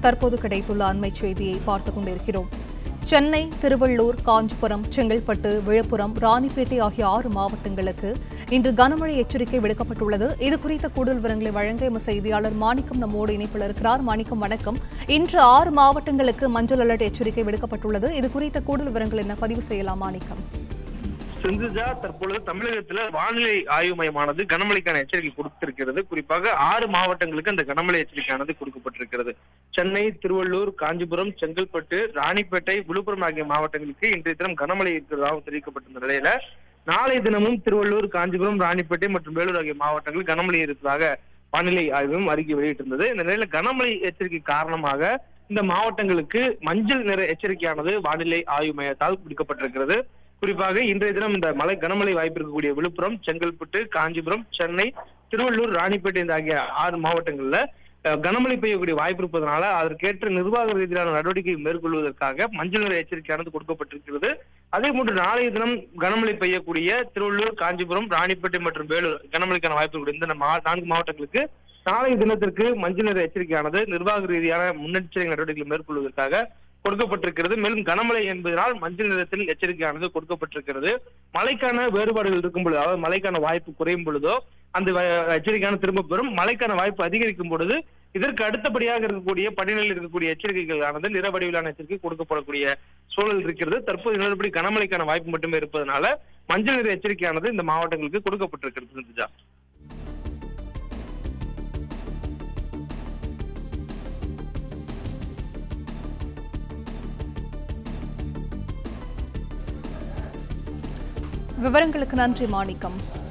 தற்போது கிடைத்துள்ள அண்மை செய்தியை பார்த்துக் கொண்டிருக்கிறோம் சென்னை திருவள்ளூர் காஞ்சிபுரம் செங்கல்பட்டு விழுப்புரம் ராணிப்பேட்டை ஆகிய ஆறு மாவட்டங்களுக்கு இன்று கனமழை எச்சரிக்கை விடுக்கப்பட்டுள்ளது இது குறித்த கூடுதல் விவரங்களை வழங்க எமது செய்தியாளர் மாணிக்கம் நம்மோடு இணைப்பில் இருக்கிறார் மாணிக்கம் வணக்கம் இன்று ஆறு மாவட்டங்களுக்கு மஞ்சள் அலர்ட் எச்சரிக்கை விடுக்கப்பட்டுள்ளது இது குறித்த கூடுதல் விவரங்கள் என்ன பதிவு செய்யலாம் மாணிக்கம் செந்துஜா தற்பொழுது தமிழகத்துல வானிலை ஆய்வு மையமானது கனமழைக்கான எச்சரிக்கை கொடுத்திருக்கிறது குறிப்பாக ஆறு மாவட்டங்களுக்கு அந்த கனமழை எச்சரிக்கையானது கொடுக்கப்பட்டிருக்கிறது சென்னை திருவள்ளூர் காஞ்சிபுரம் செங்கல்பட்டு ராணிப்பேட்டை விழுப்புரம் ஆகிய மாவட்டங்களுக்கு இன்றைய தினம் கனமழை இருக்கிறதாகவும் தெரிவிக்கப்பட்டிருந்த நிலையில நாளை தினமும் திருவள்ளூர் காஞ்சிபுரம் ராணிப்பேட்டை மற்றும் வேலூர் ஆகிய மாவட்டங்களில் கனமழை இருப்பதாக வானிலை ஆய்வும் அறிக்கை வெளியிட்டிருந்தது இந்த நிலையில கனமழை எச்சரிக்கை காரணமாக இந்த மாவட்டங்களுக்கு மஞ்சள் நிற எச்சரிக்கையானது வானிலை ஆய்வு மையத்தால் விடுக்கப்பட்டிருக்கிறது குறிப்பாக இன்றைய தினம் இந்த மழை கனமழை வாய்ப்பு இருக்கக்கூடிய விழுப்புரம் செங்கல்பட்டு காஞ்சிபுரம் சென்னை திருவள்ளூர் ராணிப்பேட்டை இந்த ஆகிய ஆறு மாவட்டங்கள்ல அஹ், கனமழை பெய்யக்கூடிய வாய்ப்பு இருப்பதனால அதற்கேற்ற நிர்வாக ரீதியிலான நடவடிக்கை மேற்கொள்வதற்காக மஞ்சள் நிற எச்சரிக்கையானது கொடுக்கப்பட்டிருக்கிறது அதே போன்று நாளைய தினம் கனமழை பெய்யக்கூடிய திருவள்ளூர் காஞ்சிபுரம் ராணிப்பேட்டை மற்றும் வேலூர் கனமழைக்கான வாய்ப்பு இருக்கக்கூடிய இந்த மா- நான்கு மாவட்டங்களுக்கு நாளைய தினத்திற்கு மஞ்சள் நிற எச்சரிக்கையானது நிர்வாக ரீதியான முன்னெச்சரிக்கை நடவடிக்கைகளை மேற்கொள்வதற்காக கொடுக்கப்பட்டிருக்கிறது மேலும் கனமழை என்பதனால் மஞ்சள் நிறத்தில் எச்சரிக்கையானது கொடுக்கப்பட்டிருக்கிறது மழைக்கான வேறுபாடுகள் இருக்கும் பொழுது அதாவது மழைக்கான வாய்ப்பு குறையும் பொழுதோ அந்த வ- எச்சரிக்கையான திரும்ப பெறும் மழைக்கான வாய்ப்பு அதிகரிக்கும் பொழுது இதற்கு அடுத்தபடியாக இருக்கக்கூடிய படிநிலையில் இருக்கக்கூடிய எச்சரிக்கைகளானது நிற வடிவிலான எச்சரிக்கை கொடுக்கப்படக்கூடிய சூழல் இருக்கிறது தற்போது நிலப்படி கனமழைக்கான வாய்ப்பு மட்டுமே இருப்பதனால மஞ்சள் நிற எச்சரிக்கையானது இந்த மாவட்டங்களுக்கு கொடுக்கப்பட்டிருக்கிறது சிந்துஜா. விவரங்களுக்கு நன்றி மாணிக்கம்